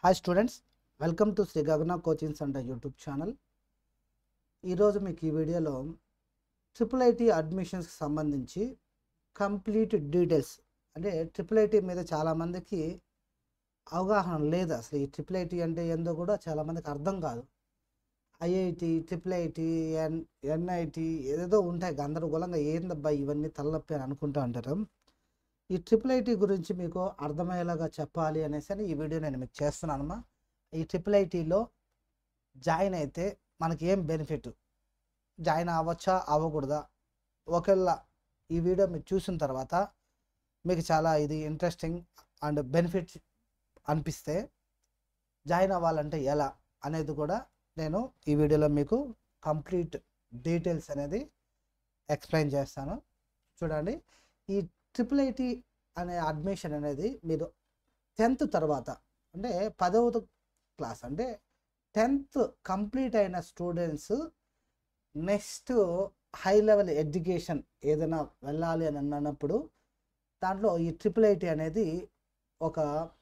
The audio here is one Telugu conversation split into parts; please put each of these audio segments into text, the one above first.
Hi students welcome to Sri Gagana coaching centre YouTube channel ఈరోజు మీకు ఈ వీడియోలో ట్రిపుల్ ఐటీ అడ్మిషన్స్కి సంబంధించి కంప్లీట్ డీటెయిల్స్ అంటే ట్రిపుల్ ఐటీ మీద చాలామందికి అవగాహన లేదు అసలు ఈ ట్రిపుల్ ఐటీ అంటే ఏందో కూడా చాలామందికి అర్థం కాదు IIT triple IT N NIT ఏదేదో ఉంటాయి గందరగోళంగా ఏందబ్బా ఇవన్నీ తలనొప్పి అని అనుకుంటూ ఉంటారు ఈ ట్రిపుల్ ఐటీ గురించి మీకు అర్థమయ్యేలాగా చెప్పాలి అనేసి అని ఈ వీడియో నేను మీకు చేస్తున్నానమ్మా ఈ ట్రిపుల్ ఐటీలో జాయిన్ అయితే మనకి ఏం బెనిఫిట్ జాయిన్ అవ్వచ్చా అవ్వకూడదా ఒకవేళ ఈ వీడియో మీరు చూసిన తర్వాత మీకు చాలా ఇది ఇంట్రెస్టింగ్ అండ్ బెనిఫిట్ అనిపిస్తే జాయిన్ అవ్వాలంటే ఎలా అనేది కూడా నేను ఈ వీడియోలో మీకు కంప్లీట్ డీటెయిల్స్ అనేది ఎక్స్ప్లెయిన్ చేస్తాను చూడండి ఈ ట్రిపుల్ ఐటీ అనే అడ్మిషన్ అనేది మీరు టెన్త్ తర్వాత అంటే పదవ క్లాస్ అంటే టెన్త్ కంప్లీట్ అయిన students next high level education ఏదైనా వెళ్ళాలి అని అన్నప్పుడు దాంట్లో ఈ ట్రిపుల్ ఐటీ అనేది ఒక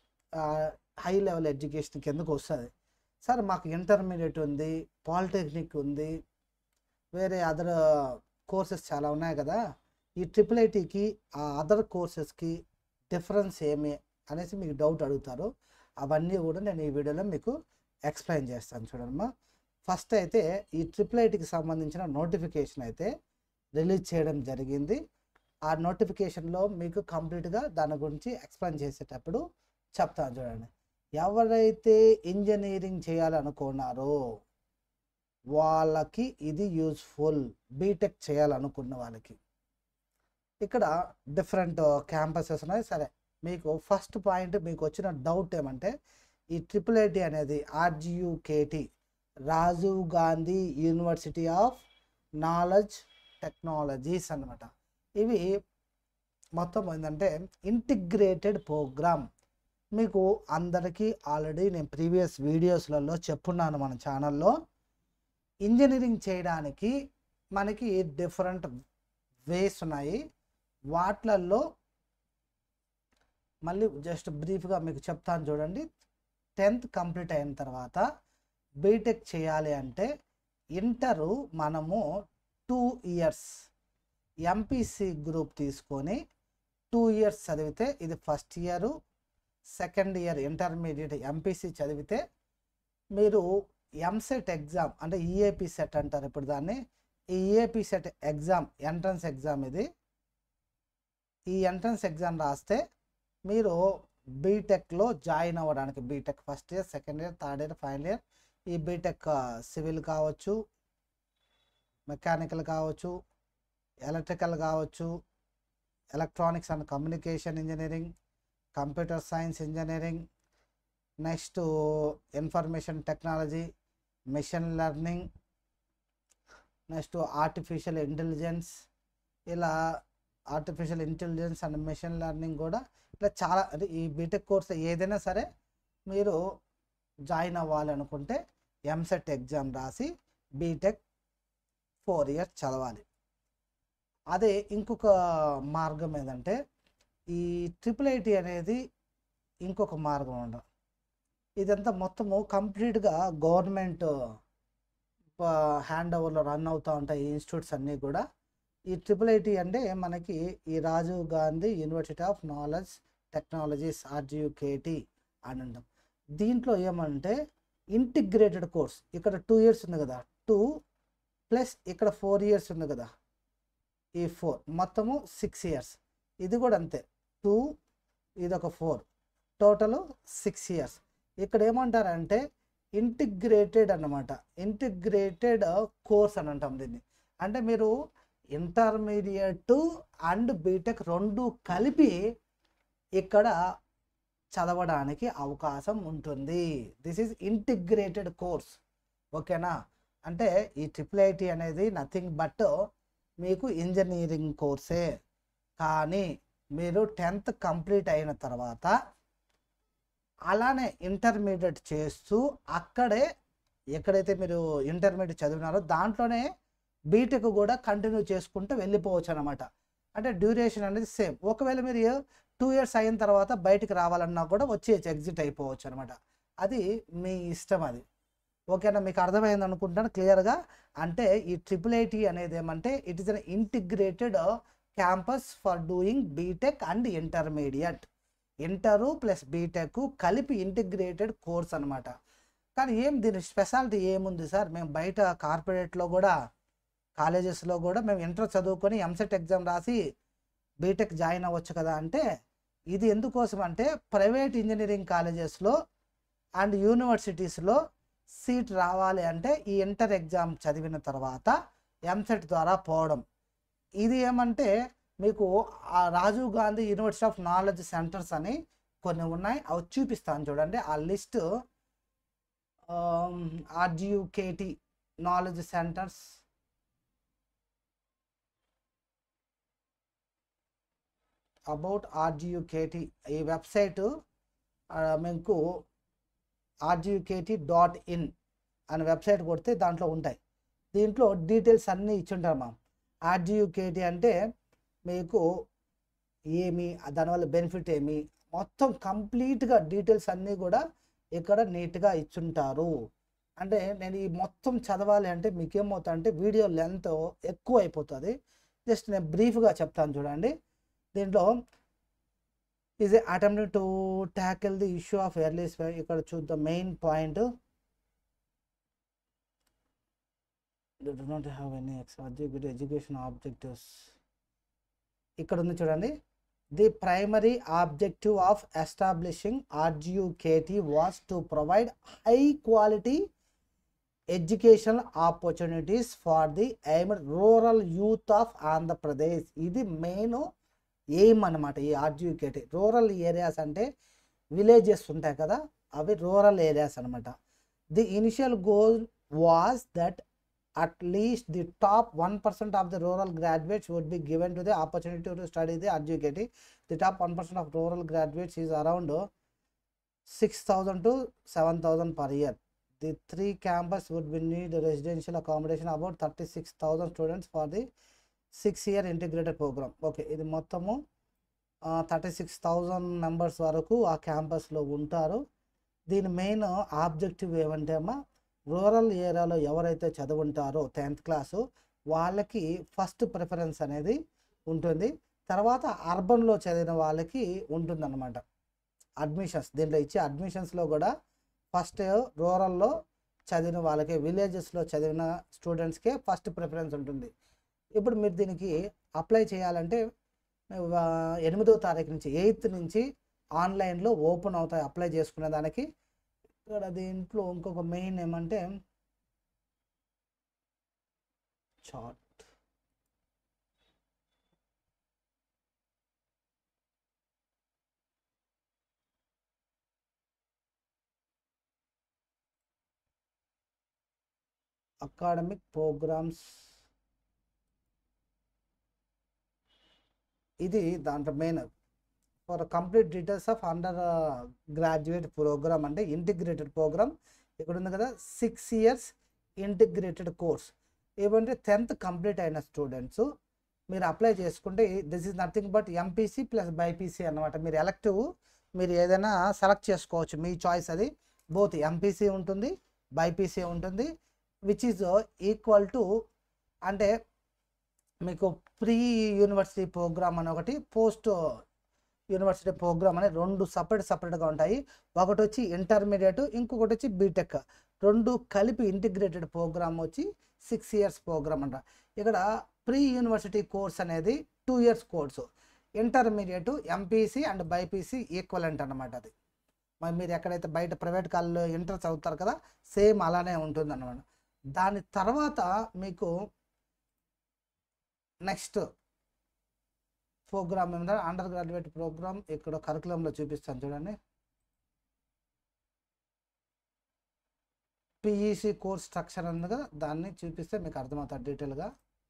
హై లెవెల్ ఎడ్యుకేషన్ కిందకు వస్తుంది సార్ మాకు ఇంటర్మీడియట్ ఉంది పాలిటెక్నిక్ ఉంది వేరే అదర్ కోర్సెస్ చాలా ఉన్నాయి కదా ఈ ట్రిపుల్ ఐటీకి ఆ అదర్ కోర్సెస్కి డిఫరెన్స్ ఏమి అనేసి మీకు డౌట్ అడుగుతారు అవన్నీ కూడా నేను ఈ వీడియోలో మీకు ఎక్స్ప్లెయిన్ చేస్తాను చూడమ్మా ఫస్ట్ అయితే ఈ ట్రిపుల్ ఐటీకి సంబంధించిన నోటిఫికేషన్ అయితే రిలీజ్ చేయడం జరిగింది ఆ నోటిఫికేషన్లో మీకు కంప్లీట్గా దాని గురించి ఎక్స్ప్లెయిన్ చేసేటప్పుడు చెప్తాను చూడండి ఎవరైతే ఇంజనీరింగ్ చేయాలనుకున్నారో వాళ్ళకి ఇది యూస్ఫుల్ బీటెక్ చేయాలనుకున్న వాళ్ళకి ఇక్కడ డిఫరెంట్ క్యాంపసెస్ ఉన్నాయి సరే మీకు ఫస్ట్ పాయింట్ మీకు వచ్చిన డౌట్ ఏమంటే ఈ ట్రిపుల్ ఐటీ అనేది RGUKT Rajiv Gandhi university of knowledge technologies అన్నమాట ఇవి మొత్తం ఏంటంటే ఇంటిగ్రేటెడ్ ప్రోగ్రామ్ మీకు అందరికీ ఆల్రెడీ నేను ప్రీవియస్ వీడియోస్లలో చెప్పున్నాను మన ఛానల్లో ఇంజనీరింగ్ చేయడానికి మనకి డిఫరెంట్ వేస్ ఉన్నాయి వాట్లల్లో మళ్ళీ జస్ట్ బ్రీఫ్గా మీకు చెప్తాను చూడండి టెన్త్ కంప్లీట్ అయిన తర్వాత బీటెక్ చేయాలి అంటే ఇంటరు మనము టూ ఇయర్స్ ఎంపీసీ గ్రూప్ తీసుకొని టూ ఇయర్స్ చదివితే ఇది first year second year intermediate MPC చదివితే మీరు ఎంసెట్ ఎగ్జామ్ అంటే ఈఏపీ సెట్ అంటారు ఇప్పుడు దాన్ని ఈ EAPCET exam entrance exam ఇది ఈ ఎంట్రన్స్ ఎగ్జామ్ రాస్తే మీరు బీటెక్లో జాయిన్ అవ్వడానికి BTech first year second year third year final year ఈ బీటెక్ సివిల్ కావచ్చు మెకానికల్ కావచ్చు ఎలక్ట్రికల్ కావచ్చు electronics and communication engineering computer science engineering next information technology machine learning next artificial intelligence ఇలా artificial intelligence and machine learning కూడా ఇట్లా చాలా అంటే ఈ బీటెక్ కోర్స్ ఏదైనా సరే మీరు జాయిన్ అవ్వాలి అనుకుంటే ఎంసెట్ ఎగ్జామ్ రాసి బీటెక్ ఫోర్ ఇయర్స్ చదవాలి అదే ఇంకొక మార్గం ఏంటంటే ఈ ట్రిపుల్ ఐటీ అనేది ఇంకొక మార్గం ఉండ ఇదంతా మొత్తము కంప్లీట్గా గవర్నమెంట్ హ్యాండ్ ఓవర్లో రన్ అవుతూ ఉంటాయి ఈ ఇన్స్టిట్యూట్స్ అన్నీ కూడా ఈ ట్రిపుల్ ఐటీ అంటే మనకి ఈ Rajiv Gandhi university of knowledge technologies RGUKT అని అంటాం దీంట్లో ఏమంటే ఇంటిగ్రేటెడ్ కోర్స్ ఇక్కడ టూ ఇయర్స్ ఉంది కదా టూ ప్లస్ ఇక్కడ ఫోర్ ఇయర్స్ ఉంది కదా ఈ ఫోర్ మొత్తము సిక్స్ ఇయర్స్ ఇది కూడా అంతే టూ ఇది ఒక ఫోర్ టోటల్ సిక్స్ ఇయర్స్ ఇక్కడ ఏమంటారంటే ఇంటిగ్రేటెడ్ అన్నమాట ఇంటిగ్రేటెడ్ కోర్స్ అని అంటాం దీన్ని అంటే మీరు ఇంటర్మీడియట్ అండ్ బీటెక్ రెండు కలిపి ఇక్కడ చదవడానికి అవకాశం ఉంటుంది దిస్ ఈజ్ ఇంటిగ్రేటెడ్ కోర్స్ ఓకేనా అంటే ఈ ట్రిపుల్ ఐటీ అనేది నథింగ్ బట్ మీకు ఇంజనీరింగ్ కోర్సే కానీ మీరు టెన్త్ కంప్లీట్ అయిన తర్వాత అలానే ఇంటర్మీడియట్ చేస్తూ అక్కడే ఎక్కడైతే మీరు ఇంటర్మీడియట్ చదివినారో దాంట్లోనే బీటెక్ కూడా కంటిన్యూ చేసుకుంటూ వెళ్ళిపోవచ్చు అనమాట అంటే డ్యూరేషన్ అనేది సేమ్ ఒకవేళ మీరు టూ ఇయర్స్ అయిన తర్వాత బయటికి రావాలన్నా కూడా వచ్చేయచ్చు ఎగ్జిట్ అయిపోవచ్చు అనమాట అది మీ ఇష్టం అది ఓకేనా మీకు అర్థమైంది అనుకుంటాను క్లియర్గా అంటే ఈ ట్రిపుల్ ఐటీ అనేది ఏమంటే it is an integrated campus for doing BTech and intermediate inter plus BTech కలిపి ఇంటిగ్రేటెడ్ కోర్స్ అనమాట కానీ ఏం దీని స్పెషాలిటీ ఏముంది సార్ మేము బయట కార్పొరేట్లో కూడా కాలేజెస్లో కూడా మేము ఇంటర్ చదువుకొని ఎంసెట్ ఎగ్జామ్ రాసి బీటెక్ జాయిన్ అవ్వచ్చు కదా అంటే ఇది ఎందుకోసం అంటే ప్రైవేట్ ఇంజనీరింగ్ కాలేజెస్లో అండ్ యూనివర్సిటీస్లో సీట్ రావాలి అంటే ఈ ఇంటర్ ఎగ్జామ్ చదివిన తర్వాత ఎంసెట్ ద్వారా పోవడం ఇది ఏమంటే మీకు ఆ Rajiv Gandhi university of knowledge centres అని కొన్ని ఉన్నాయి అవి చూపిస్తాను చూడండి ఆ list RGUKT knowledge centres about RGUKT ఈ వెబ్సైట్ మీకు ఆర్జియుకేటి డాట్ ఇన్ అనే వెబ్సైట్ కొడితే దాంట్లో ఉంటాయి దీంట్లో డీటెయిల్స్ అన్నీ ఇచ్చుంటారు మా ఆర్జియుకేటి అంటే మీకు ఏమి దానివల్ల బెనిఫిట్ ఏమి మొత్తం కంప్లీట్గా డీటెయిల్స్ అన్నీ కూడా ఇక్కడ నీట్గా ఇచ్చుంటారు అంటే నేను ఈ మొత్తం చదవాలి అంటే మీకేమవుతా అంటే వీడియో లెంత్ ఎక్కువ అయిపోతుంది జస్ట్ నేను బ్రీఫ్గా చెప్తాను చూడండి దీంట్లో is attempt to tackle the issue of earlies ఇక్కడ చూద్దాం main point do not have any extra education objectives ఇక్కడ ఉంది చూడండి the primary objective of establishing RGUKT was to provide high quality education opportunities for the aim rural youth of Andhra Pradesh ఇది మెయిన్ ఎయిమ్ అనమాట ఈ ఆర్జియుకేటీ రూరల్ ఏరియాస్ అంటే విలేజెస్ ఉంటాయి కదా అవి రూరల్ ఏరియాస్ అనమాట the initial goal was that at least the top 1% of the rural graduates would be given to the opportunity to study the RGKT. The top 1% of rural graduates is around uh, 6,000 to 7,000 per year. The three campus would be need residential accommodation about 36,000 students for the six year integrated program. Okay ఇది మొత్తము థర్టీ సిక్స్ థౌజండ్ మెంబర్స్ వరకు ఆ క్యాంపస్లో ఉంటారు దీని మెయిన్ ఆబ్జెక్టివ్ ఏమంటే అమ్మా రూరల్ ఏరియాలో ఎవరైతే చదువుంటారో టెన్త్ క్లాసు వాళ్ళకి ఫస్ట్ ప్రిఫరెన్స్ అనేది ఉంటుంది తర్వాత అర్బన్లో చదివిన వాళ్ళకి ఉంటుందన్నమాట అడ్మిషన్స్ దీంట్లో ఇచ్చే అడ్మిషన్స్లో కూడా ఫస్ట్ రూరల్లో చదివిన వాళ్ళకి విలేజెస్లో చదివిన స్టూడెంట్స్కే ఫస్ట్ ప్రిఫరెన్స్ ఉంటుంది ఇప్పుడు మీరు దీనికి అప్లై చేయాలంటే ఆ, ఎనిమిదో తారీఖు నుంచి ఎయిత్ నుంచి ఆన్లైన్లో ఓపెన్ అవుతాయి అప్లై చేసుకునే దానికి ఇక్కడ దీంట్లో ఇంకొక మెయిన్ ఏమంటే చార్ట్ అకాడమిక్ ప్రోగ్రామ్స్ ఇది దాంట్లో main for complete details of undergraduate programme అంటే ఇంటిగ్రేటెడ్ ప్రోగ్రామ్ ఇక్కడ ఉంది కదా సిక్స్ ఇయర్స్ ఇంటిగ్రేటెడ్ కోర్స్ ఏమంటే టెన్త్ కంప్లీట్ అయిన స్టూడెంట్స్ మీరు అప్లై చేసుకుంటే this is nothing but MPC plus BiPC అనమాట మీరు ఎలక్టివ్ మీరు ఏదైనా సెలెక్ట్ చేసుకోవచ్చు మీ చాయిస్ అది బోత్ ఎంపీసీ ఉంటుంది బైపీసీ ఉంటుంది విచ్ ఈజ్ ఈక్వల్ టు అంటే మీకు ప్రీ యూనివర్సిటీ ప్రోగ్రామ్ అని ఒకటి పోస్ట్ యూనివర్సిటీ ప్రోగ్రామ్ అని రెండు సపరేట్ సపరేట్గా ఉంటాయి ఒకటి వచ్చి ఇంటర్మీడియట్ ఇంకొకటి వచ్చి బీటెక్ రెండు కలిపి ఇంటిగ్రేటెడ్ ప్రోగ్రామ్ వచ్చి సిక్స్ ఇయర్స్ ప్రోగ్రామ్ అంట ఇక్కడ ప్రీ యూనివర్సిటీ కోర్స్ అనేది two years course intermediate MPC and BiPC equivalent అనమాట అది మరి మీరు ఎక్కడైతే బయట ప్రైవేట్ కాలేజీలో ఇంటర్ చదువుతారు కదా సేమ్ అలానే ఉంటుంది అనమాట దాని తర్వాత మీకు నెక్స్ట్ ప్రోగ్రామ్ ఏమిటంటే అండర్ గ్రాడ్యుయేట్ ప్రోగ్రామ్ ఇక్కడ కరికులంలో చూపిస్తాను చూడండి పిఈసి కోర్స్ స్ట్రక్చర్ ఉంది కదా దాన్ని చూపిస్తే మీకు అర్థమవుతుంది డీటెయిల్గా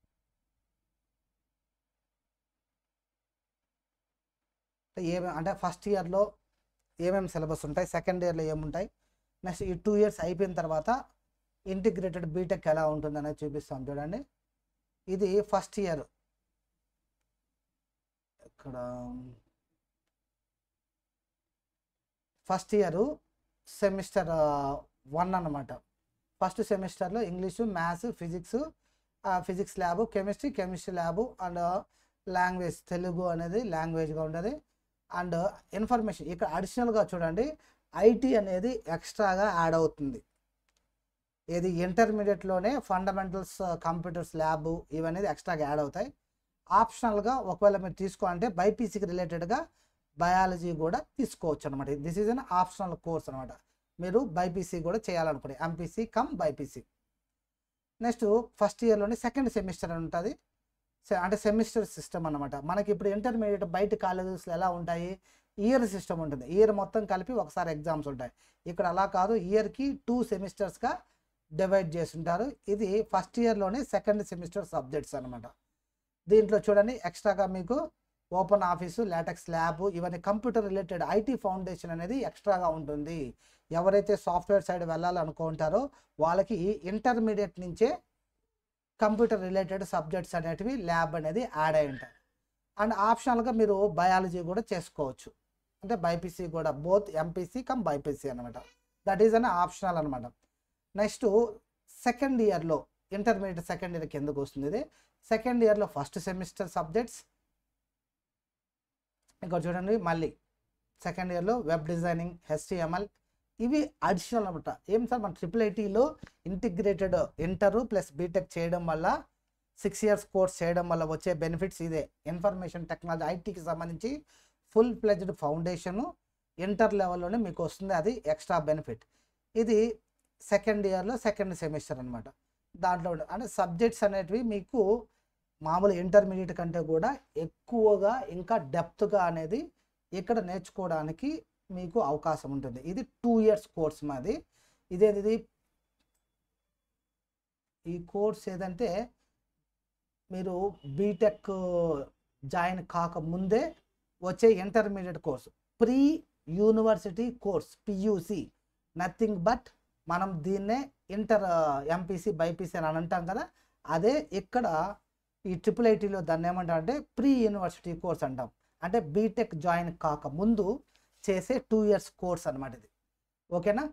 ఏమే అంటే ఫస్ట్ ఇయర్లో ఏమేమి సిలబస్ ఉంటాయి సెకండ్ ఇయర్లో ఏముంటాయి నెక్స్ట్ ఈ టూ ఇయర్స్ అయిపోయిన తర్వాత ఇంటిగ్రేటెడ్ బీటెక్ ఎలా ఉంటుంది అనేది చూపిస్తాం చూడండి ఇది ఫస్ట్ ఇయర్ ఇక్కడ ఫస్ట్ ఇయర్ సెమిస్టర్ వన్ అన్నమాట ఫస్ట్ సెమిస్టర్లో English maths physics physics lab chemistry chemistry lab and language Telugu అనేది లాంగ్వేజ్గా ఉంటుంది అండ్ ఇన్ఫర్మేషన్ ఇక్కడ అడిషనల్గా చూడండి ఐటీ అనేది ఎక్స్ట్రాగా యాడ్ అవుతుంది ఇది ఇంటర్మీడియట్లోనే ఫండమెంటల్స్ కంప్యూటర్స్ ల్యాబ్ ఇవన్నీ ఎక్స్ట్రాగా యాడ్ అవుతాయి ఆప్షనల్గా ఒకవేళ మీరు తీసుకోవాలంటే బైపీసీకి రిలేటెడ్గా బయాలజీ కూడా తీసుకోవచ్చు అనమాట this is an optional course అనమాట మీరు బైపీసీ కూడా చేయాలనుకోండి MPC cum BiPC next first ఇయర్లోనే సెకండ్ సెమిస్టర్ అని ఉంటుంది సె- అంటే సెమిస్టర్ సిస్టమ్ అనమాట మనకి ఇప్పుడు ఇంటర్మీడియట్ బయట కాలేజెస్లో ఎలా ఉంటాయి ఇయర్ సిస్టమ్ ఉంటుంది ఇయర్ మొత్తం కలిపి ఒకసారి ఎగ్జామ్స్ ఉంటాయి ఇక్కడ అలా కాదు ఇయర్కి టూ సెమిస్టర్స్గా డివైడ్ చేస్తుంటారు ఇది ఫస్ట్ ఇయర్లోనే సెకండ్ సెమిస్టర్ సబ్జెక్ట్స్ అనమాట దీంట్లో చూడండి ఎక్స్ట్రాగా మీకు ఓపెన్ ఆఫీసు లాటెక్స్ ల్యాబ్ ఇవన్నీ కంప్యూటర్ రిలేటెడ్ ఐటీ ఫౌండేషన్ అనేది ఎక్స్ట్రాగా ఉంటుంది ఎవరైతే సాఫ్ట్వేర్ సైడ్ వెళ్ళాలనుకుంటారో వాళ్ళకి ఇంటర్మీడియట్ నుంచే కంప్యూటర్ రిలేటెడ్ సబ్జెక్ట్స్ అనేటివి ల్యాబ్ అనేది యాడ్ అయి ఉంటాయి అండ్ ఆప్షనల్గా మీరు బయాలజీ కూడా చేసుకోవచ్చు అంటే బైపీసీ కూడా బోత్ ఎంపీసీ కమ్ బైపీసీ అనమాట దట్ ఈజ్ అన్ ఆప్షనల్ అనమాట నెక్స్ట్ సెకండ్ ఇయర్లో ఇంటర్మీడియట్ సెకండ్ ఇయర్కి ఎందుకు వస్తుంది ఇది సెకండ్ ఇయర్లో ఫస్ట్ సెమిస్టర్ సబ్జెక్ట్స్ ఇంకా చూడండి మళ్ళీ సెకండ్ ఇయర్లో వెబ్ డిజైనింగ్ హెచ్టిఎంఎల్ ఇవి అడిషనల్ అనమాట ఏం సార్ మన ట్రిపుల్ ఐటీలో ఇంటిగ్రేటెడ్ ఇంటర్ ప్లస్ బీటెక్ చేయడం వల్ల సిక్స్ ఇయర్స్ కోర్స్ చేయడం వల్ల వచ్చే బెనిఫిట్స్ ఇదే ఇన్ఫర్మేషన్ టెక్నాలజీ ఐటీకి సంబంధించి ఫుల్ ఫ్లెజ్డ్ ఫౌండేషను ఇంటర్ లెవెల్లోనే మీకు వస్తుంది అది ఎక్స్ట్రా బెనిఫిట్ ఇది సెకండ్ ఇయర్లో సెకండ్ సెమిస్టర్ అనమాట దాంట్లో ఉండే- అంటే సబ్జెక్ట్స్ అనేటివి మీకు మామూలు ఇంటర్మీడియట్ కంటే కూడా ఎక్కువగా ఇంకా డెప్త్గా అనేది ఇక్కడ నేర్చుకోవడానికి మీకు అవకాశం ఉంటుంది ఇది టూ ఇయర్స్ కోర్స్ మాది ఇదేది ఈ కోర్స్ ఏదంటే మీరు బీటెక్ జాయిన్ కాకముందే వచ్చే intermediate course pre university course PUC nothing but మనం దీన్నే ఇంటర్ ఎంపీసీ బైపీసీ అని అంటాం కదా అదే ఇక్కడ ఈ ట్రిపుల్ ఐటీలో దాన్ని ఏమంటాం అంటే ప్రీ యూనివర్సిటీ కోర్స్ అంటాం అంటే బీటెక్ జాయిన్ కాకముందు చేసే టూ ఇయర్స్ కోర్స్ అనమాట ఇది ఓకేనా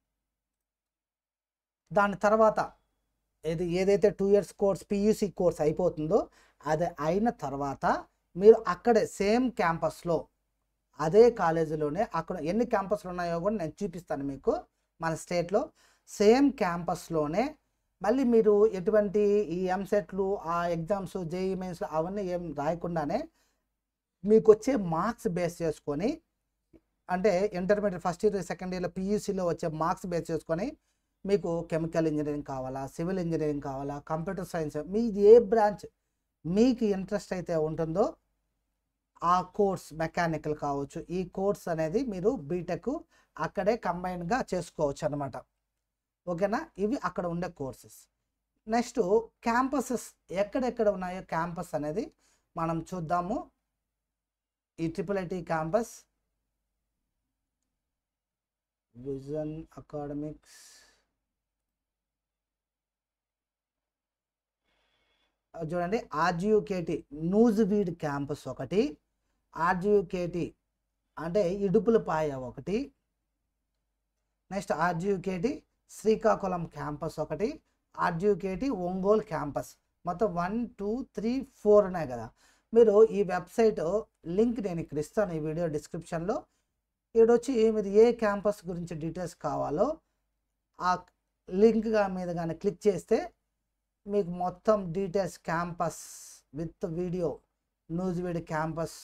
దాని తర్వాత ఏది ఏదైతే two years course PUC course అయిపోతుందో అది అయిన తర్వాత మీరు అక్కడే సేమ్ క్యాంపస్లో అదే కాలేజీలోనే అక్కడ ఎన్ని క్యాంపస్లు ఉన్నాయో కూడా నేను చూపిస్తాను మీకు మన స్టేట్లో సేమ్ క్యాంపస్లోనే మళ్ళీ మీరు ఎటువంటి ఈ ఎంసెట్లు ఆ ఎగ్జామ్స్ జేఈ మెయిన్స్ అవన్నీ ఏం రాయకుండానే మీకు వచ్చే మార్క్స్ బేస్ చేసుకొని అంటే ఇంటర్మీడియట్ ఫస్ట్ ఇయర్ సెకండ్ ఇయర్లో పీయూసీలో వచ్చే మార్క్స్ బేస్ చేసుకొని మీకు కెమికల్ ఇంజనీరింగ్ కావాలా సివిల్ ఇంజనీరింగ్ కావాలా కంప్యూటర్ సైన్స్ మీది ఏ బ్రాంచ్ మీకు ఇంట్రెస్ట్ అయితే ఉంటుందో ఆ కోర్స్ మెకానికల్ కావచ్చు ఈ కోర్స్ అనేది మీరు బీటెక్ అక్కడే కంబైన్గా చేసుకోవచ్చు అనమాట ఓకేనా ఇవి అక్కడ ఉండే కోర్సెస్ నెక్స్ట్ క్యాంపసెస్ ఎక్కడెక్కడ ఉన్నాయో క్యాంపస్ అనేది మనం చూద్దాము ఈ triple IT campus vision academics చూడండి ఆర్జియుకేటి నూజివీడ్ క్యాంపస్ ఒకటి ఆర్జియుకేటి అంటే ఇడుపులపాయ ఒకటి నెక్స్ట్ ఆర్జియుకేటి శ్రీకాకుళం క్యాంపస్ ఒకటి ఆర్జియుకేటి ఒంగోలు క్యాంపస్ మొత్తం వన్ టూ త్రీ ఫోర్ ఉన్నాయి కదా మీరు ఈ వెబ్సైట్ లింక్ నేను ఇక్కడ ఇస్తాను ఈ వీడియో డిస్క్రిప్షన్లో వచ్చి మీరు ఏ క్యాంపస్ గురించి డీటెయిల్స్ కావాలో ఆ లింక్ మీద కానీ క్లిక్ చేస్తే మీకు మొత్తం details campus with video Nuzvid campus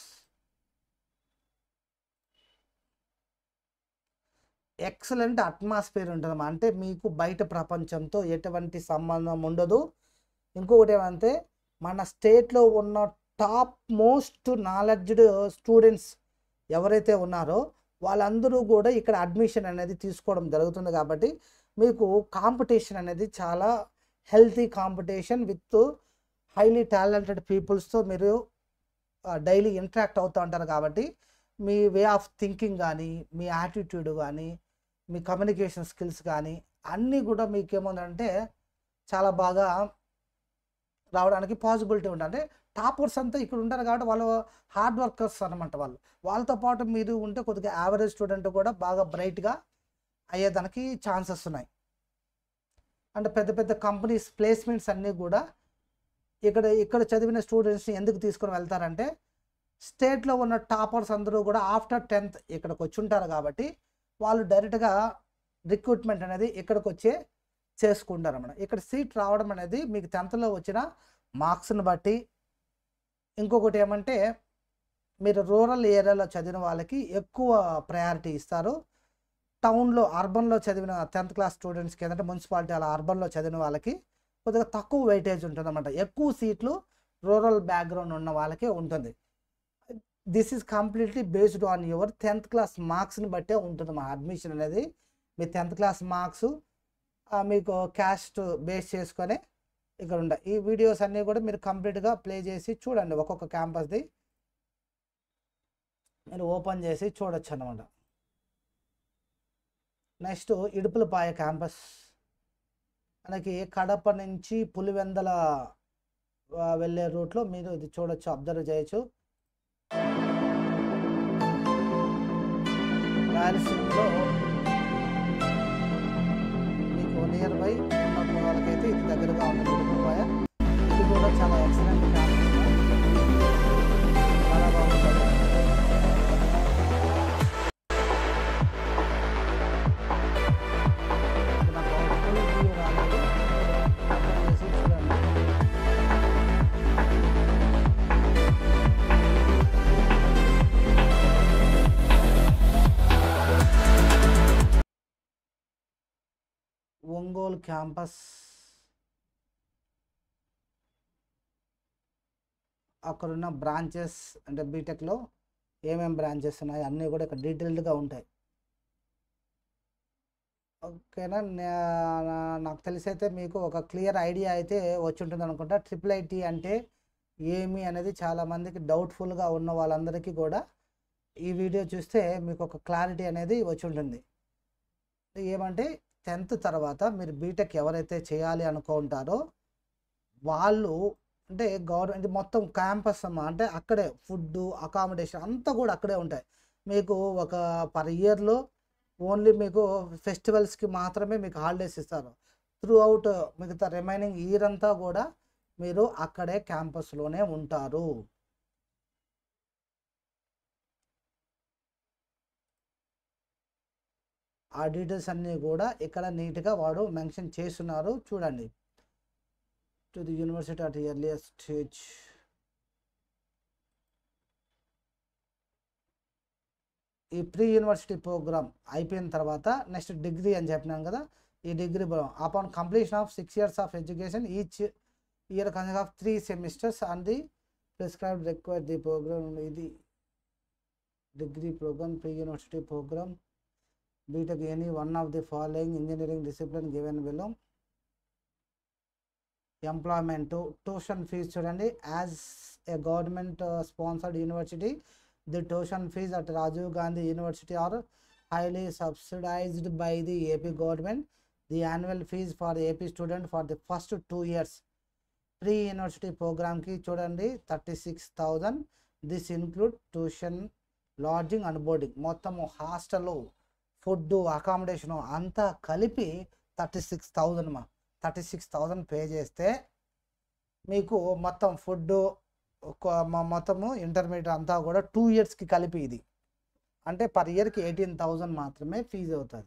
excellent atmosphere ఉంటుంది అంటే మీకు బయట ప్రపంచంతో ఎటువంటి సంబంధం ఉండదు ఇంకొకటి ఏమంటే మన స్టేట్లో ఉన్న టాప్ మోస్ట్ నాలెడ్జ్డ్ స్టూడెంట్స్ ఎవరైతే ఉన్నారో వాళ్ళందరూ కూడా ఇక్కడ అడ్మిషన్ అనేది తీసుకోవడం జరుగుతుంది కాబట్టి మీకు కాంపిటీషన్ అనేది చాలా healthy competition with highly talented పీపుల్స్తో మీరు డైలీ ఇంటరాక్ట్ అవుతూ ఉంటారు కాబట్టి మీ వే ఆఫ్ థింకింగ్ కానీ మీ యాటిట్యూడ్ కానీ మీ కమ్యూనికేషన్ స్కిల్స్ కానీ అన్నీ కూడా మీకు ఏముందంటే చాలా బాగా రావడానికి పాసిబిలిటీ ఉంటుంది అంటే టాపర్స్ అంతా ఇక్కడ ఉంటారు కాబట్టి వాళ్ళు హార్డ్ వర్కర్స్ అనమాట వాళ్ళు వాళ్ళతో పాటు మీరు ఉంటే కొద్దిగా యావరేజ్ స్టూడెంట్ కూడా బాగా బ్రైట్గా అయ్యేదానికి ఛాన్సెస్ ఉన్నాయి అంటే పెద్ద పెద్ద కంపెనీస్ ప్లేస్మెంట్స్ అన్నీ కూడా ఇక్కడ ఇక్కడ చదివిన స్టూడెంట్స్ని ఎందుకు తీసుకొని వెళ్తారంటే స్టేట్లో ఉన్న టాపర్స్ అందరూ కూడా ఆఫ్టర్ టెన్త్ ఇక్కడికి వచ్చి ఉంటారు కాబట్టి వాళ్ళు డైరెక్ట్గా రిక్రూట్మెంట్ అనేది ఇక్కడికి వచ్చే చేసుకుంటారు అన్నమాట ఇక్కడ సీట్ రావడం అనేది మీకు టెన్త్లో వచ్చిన మార్క్స్ని బట్టి ఇంకొకటి ఏమంటే మీరు రూరల్ ఏరియాలో చదివిన వాళ్ళకి ఎక్కువ ప్రయారిటీ ఇస్తారు టౌన్లో అర్బన్లో చదివిన టెన్త్ క్లాస్ స్టూడెంట్స్కి ఏంటంటే మున్సిపాలిటీ అలా అర్బన్లో చదివిన వాళ్ళకి కొద్దిగా తక్కువ వెయిటేజ్ ఉంటుంది అనమాట ఎక్కువ సీట్లు రూరల్ బ్యాక్గ్రౌండ్ ఉన్న వాళ్ళకే ఉంటుంది this is completely based on your tenth class మార్క్స్ని బట్టే ఉంటుంది మా అడ్మిషన్ అనేది మీ టెన్త్ క్లాస్ మార్క్స్ మీకు క్యాస్ట్ బేస్ చేసుకొని ఇక్కడ ఉండే ఈ వీడియోస్ అన్నీ కూడా మీరు కంప్లీట్గా ప్లే చేసి చూడండి ఒక్కొక్క క్యాంపస్ది మీరు ఓపెన్ చేసి చూడొచ్చు అన్నమాట నెక్స్ట్ ఇడుపులపాయ క్యాంపస్ మనకి కడప నుంచి పులివెందల ఆ, వెళ్ళే రూట్లో మీరు ఇది చూడొచ్చు అబ్జర్వ్ చేయొచ్చు రాయలసీమలో మీకు నియర్ బై ఉన్న వాళ్ళకైతే ఇది దగ్గరగా ఉంటుంది ఇడుపులపాయ ఇది కూడా చాలా ఎక్సలెంట్ క్యాంపస్ చాలా బాగుంటుంది ఇప్పుడు నాకు full view రాలేదు. ఓపెన్ చేసి చూడండి. ఒంగోలు క్యాంపస్ అక్కడున్న బ్రాంచెస్ అంటే బీటెక్లో ఏమేమి బ్రాంచెస్ ఉన్నాయి అన్నీ కూడా ఇక్కడ డీటెయిల్డ్గా ఉంటాయి ఓకేనా నే- నా- నాకు తెలిసి అయితే మీకు ఒక క్లియర్ ఐడియా అయితే వచ్చి ఉంటుంది అనుకుంటా ట్రిపుల్ ఐటీ అంటే ఏమి అనేది చాలామందికి డౌట్ఫుల్గా ఉన్న వాళ్ళందరికీ కూడా ఈ వీడియో చూస్తే మీకు ఒక క్లారిటీ అనేది వచ్చి ఉంటుంది ఏమంటే టెన్త్ తర్వాత మీరు బీటెక్ ఎవరైతే చేయాలి అనుకుంటారో వాళ్ళు అంటే గవర్నమెంట్ మొత్తం క్యాంపస్ అమ్మా అంటే అక్కడే ఫుడ్ అకామిడేషన్ అంతా కూడా అక్కడే ఉంటాయి మీకు ఒక పర్ ఇయర్లో ఓన్లీ మీకు ఫెస్టివల్స్కి మాత్రమే మీకు హాలిడేస్ ఇస్తారు త్రూ అవుట్ మిగతా రిమైనింగ్ ఇయర్ అంతా కూడా మీరు అక్కడే క్యాంపస్లోనే ఉంటారు ఆ డీటెయిల్స్ అన్నీ కూడా ఇక్కడ నీట్గా వాడు మెన్షన్ చేస్తున్నారు చూడండి to the university at earlier stage ఈ ప్రీ యూనివర్సిటీ ప్రోగ్రామ్ అయిపోయిన తర్వాత నెక్స్ట్ డిగ్రీ అని చెప్పినాం కదా ఈ degree upon completion of six years of education each year consist of three semesters and the prescribed required the programme ఇది degree programme pre university programme BTech any one of the following engineering discipline given below employment tuition fees చూడండి as a government sponsored university the tuition fees at Rajiv Gandhi university are highly subsidized by the AP government. The annual fees for AP student for the first two years pre university ప్రోగ్రామ్కి చూడండి thirty six thousand this include tuition lodging and boarding మొత్తం హాస్టల్ ఫుడ్ అకామిడేషను అంతా కలిపి థర్టీ సిక్స్ థౌజండ్ మా థర్టీ సిక్స్ థౌజండ్ పే చేస్తే మీకు మొత్తం ఫుడ్ మొత్తము ఇంటర్మీడియట్ అంతా కూడా టూ ఇయర్స్కి కలిపి ఇది అంటే పర్ ఇయర్కి ఎయిటీన్ థౌజండ్ మాత్రమే ఫీజు అవుతుంది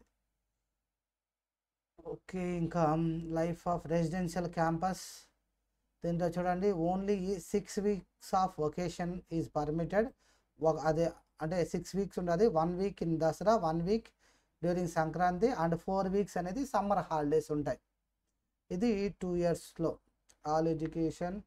ఓకే ఇంకా లైఫ్ ఆఫ్ రెసిడెన్షియల్ క్యాంపస్ దీంట్లో చూడండి only six weeks of vacation is permitted అదే అంటే సిక్స్ వీక్స్ ఉండదు one week in Dasara one week during Sankranti and four weeks అనేది సమ్మర్ హాలిడేస్ ఉంటాయి ఇది టూ ఇయర్స్లో ఆల్ ఎడ్యుకేషన్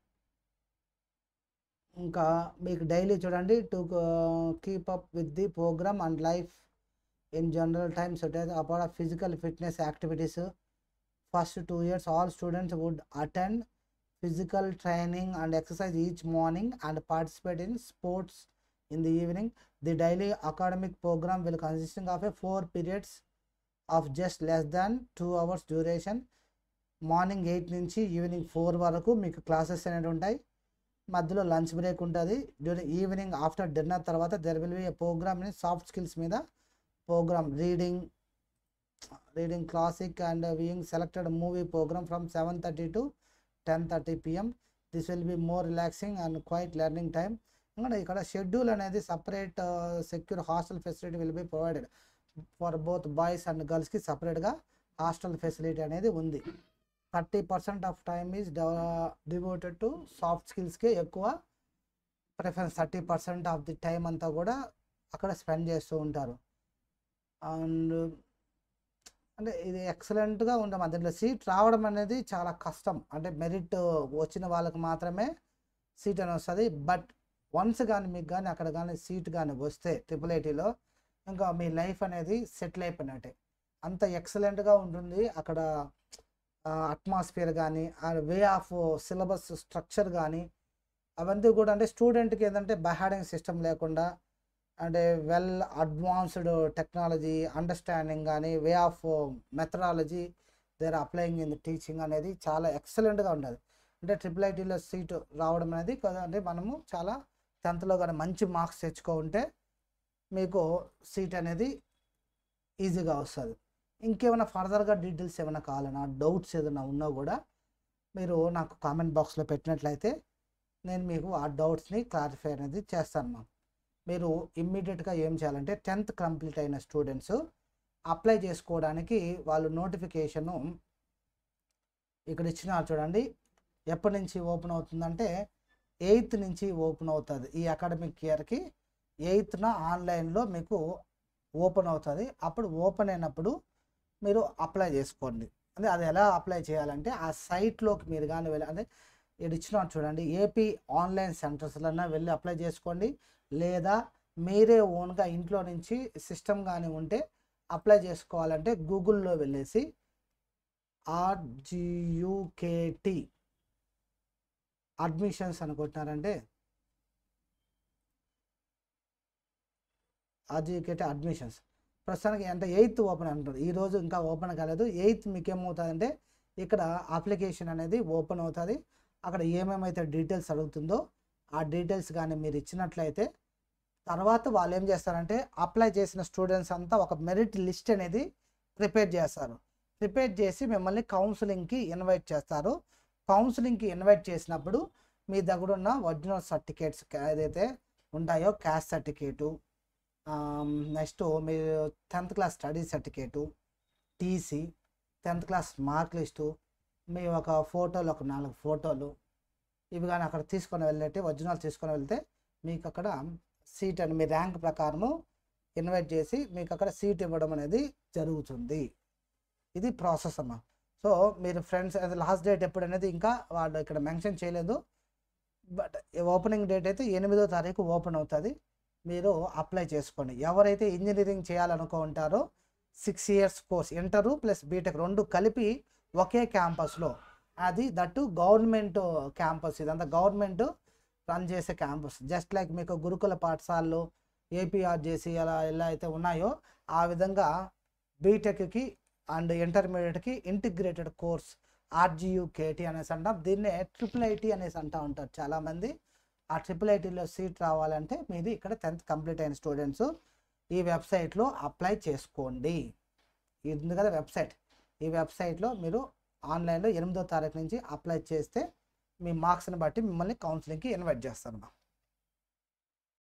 ఇంకా మీకు డైలీ చూడండి to keep up with the programme and life in general times apart of physical fitness activities first two years all students would attend physical training and exercise each morning and participate in sports in the evening the daily academic programme will consisting of a four periods of just less than two hours duration morning eight నుంచి ఈవినింగ్ ఫోర్ వరకు మీకు క్లాసెస్ అనేవి ఉంటాయి మధ్యలో లంచ్ బ్రేక్ ఉంటుంది డ్యూరింగ్ ఈవినింగ్ ఆఫ్టర్ డిన్నర్ తర్వాత there will be a programme soft skills మీద programme reading reading classic and viewing selected movie programme from seven thirty to ten thirty PM this will be more relaxing and quiet learning time ఇంకా ఇక్కడ షెడ్యూల్ అనేది separate secure hostel facility will be provided for both boys and గర్ల్స్కి సపరేట్గా హాస్టల్ ఫెసిలిటీ అనేది ఉంది thirty percent of time is devoted to soft స్కిల్స్కే ఎక్కువ preference thirty percent of the time అంతా కూడా అక్కడ స్పెండ్ చేస్తూ ఉంటారు అండ్ అంటే ఇది ఎక్సలెంట్గా ఉంటాం దీంట్లో సీట్ రావడం అనేది చాలా కష్టం అంటే మెరిట్ వచ్చిన వాళ్ళకి మాత్రమే సీట్ అని వస్తుంది బట్ వన్స్ కానీ మీకు కానీ అక్కడ కానీ సీట్ కానీ వస్తే ట్రిపుల్ ఐటీలో ఇంకా మీ లైఫ్ అనేది సెటిల్ అయిపోయినట్టే అంత ఎక్సలెంట్గా ఉంటుంది అక్కడ అట్మాస్ఫియర్ కానీ ఆ వే ఆఫ్ సిలబస్ స్ట్రక్చర్ కానీ అవన్నీ కూడా అంటే స్టూడెంట్కి ఏంటంటే బహాడింగ్ సిస్టమ్ లేకుండా అంటే వెల్ అడ్వాన్స్డ్ టెక్నాలజీ అండర్స్టాండింగ్ కానీ way of methodology there applying in teaching అనేది చాలా ఎక్సలెంట్గా ఉండదు అంటే ట్రిపుల్ ఐటీలో సీట్ రావడం అనేది కదా అంటే మనము చాలా టెన్త్లో కానీ మంచి మార్క్స్ తెచ్చుకుంటే మీకు సీట్ అనేది ఈజీగా వస్తుంది ఇంకేమైనా ఫర్దర్గా డీటెయిల్స్ ఏమైనా కావాలన్నా డౌట్స్ ఏదైనా ఉన్నా కూడా మీరు నాకు కామెంట్ బాక్స్లో పెట్టినట్లయితే నేను మీకు ఆ డౌట్స్ని క్లారిఫై అనేది చేస్తాను మా మీరు ఇమ్మీడియట్గా ఏం చేయాలంటే టెన్త్ కంప్లీట్ అయిన స్టూడెంట్స్ అప్లై చేసుకోవడానికి వాళ్ళు నోటిఫికేషను ఇక్కడ ఇచ్చిన చూడండి ఎప్పటి నుంచి ఓపెన్ అవుతుందంటే ఎయిత్ నుంచి ఓపెన్ అవుతుంది ఈ అకాడమిక్ ఇయర్కి ఎయిత్న ఆన్లైన్లో మీకు ఓపెన్ అవుతుంది అప్పుడు ఓపెన్ అయినప్పుడు మీరు అప్లై చేసుకోండి అంటే అది ఎలా అప్లై చేయాలంటే ఆ సైట్లోకి మీరు కానీ వెళ్ళి అంటే ఇక్కడ ఇచ్చిన చూడండి ఏపీ ఆన్లైన్ సెంటర్స్లన్నా వెళ్ళి అప్లై చేసుకోండి లేదా మీరే ఓన్గా ఇంట్లో నుంచి సిస్టమ్ కానీ ఉంటే అప్లై చేసుకోవాలంటే గూగుల్లో వెళ్ళేసి ఆర్జియుకేటి అడ్మిషన్స్ అనుకుంటున్నారంటే ఆర్జియుకేటి అడ్మిషన్స్ ప్రస్తుతానికి అంటే ఎయిత్ ఓపెన్ అంటారు ఈరోజు ఇంకా ఓపెన్ కాలేదు ఎయిత్ మీకు ఏమవుతుందంటే ఇక్కడ అప్లికేషన్ అనేది ఓపెన్ అవుతుంది అక్కడ ఏమేమైతే డీటెయిల్స్ అడుగుతుందో ఆ డీటెయిల్స్ కానీ మీరు ఇచ్చినట్లయితే తర్వాత వాళ్ళు ఏం చేస్తారంటే అప్లై చేసిన స్టూడెంట్స్ అంతా ఒక మెరిట్ లిస్ట్ అనేది ప్రిపేర్ చేస్తారు ప్రిపేర్ చేసి మిమ్మల్ని కౌన్సిలింగ్కి ఇన్వైట్ చేస్తారు కౌన్సిలింగ్కి ఇన్వైట్ చేసినప్పుడు మీ దగ్గర ఉన్న ఒరిజినల్ సర్టిఫికేట్స్ ఏదైతే ఉంటాయో క్యాస్ట్ సర్టిఫికేటు నెక్స్ట్ మీరు tenth class study certificate TC tenth class mark list మీ ఒక ఫోటోలు ఒక నాలుగు ఫోటోలు ఇవి కానీ అక్కడ తీసుకొని వెళ్ళేటి ఒరిజినల్ తీసుకొని వెళ్తే మీకు అక్కడ సీట్ అని మీ ర్యాంక్ ప్రకారము ఇన్వైట్ చేసి మీకు అక్కడ సీట్ ఇవ్వడం అనేది జరుగుతుంది ఇది ప్రాసెస్ అమ్మా సో మీరు ఫ్రెండ్స్ అది లాస్ట్ డేట్ ఎప్పుడు అనేది ఇంకా వాళ్ళు ఇక్కడ మెన్షన్ చేయలేదు బట్ ఓపెనింగ్ డేట్ అయితే ఎనిమిదో తారీఖు ఓపెన్ అవుతుంది మీరు అప్లై చేసుకోండి ఎవరైతే ఇంజనీరింగ్ చేయాలనుకుంటారో six years course inter plus BTech రెండు కలిపి ఒకే క్యాంపస్లో అది దట్టు గవర్నమెంట్ క్యాంపస్ ఇదంతా గవర్నమెంట్ రన్ చేసే క్యాంపస్ జస్ట్ లైక్ మీకు గురుకుల పాఠశాలలు ఏపీఆర్జేసి అలా ఎలా అయితే ఉన్నాయో ఆ విధంగా బీటెక్కి అండ్ ఇంటర్మీడియట్కి ఇంటిగ్రేటెడ్ కోర్స్ ఆర్జియుకేటి అనేసి అంటాం దీన్నే ట్రిపుల్ ఐటీ అనేసి అంటూ ఉంటారు చాలామంది ఆ ట్రిపుల్ ఐటీలో సీట్ రావాలంటే మీది ఇక్కడ టెన్త్ కంప్లీట్ అయిన స్టూడెంట్స్ ఈ వెబ్సైట్లో అప్లై చేసుకోండి ఇది ఉంది కదా వెబ్సైట్ ఈ వెబ్సైట్లో మీరు ఆన్లైన్లో ఎనిమిదో తారీఖు నుంచి అప్లై చేస్తే మీ మార్క్స్ని బట్టి మిమ్మల్ని కౌన్సిలింగ్కి ఇన్వైట్ చేస్తాను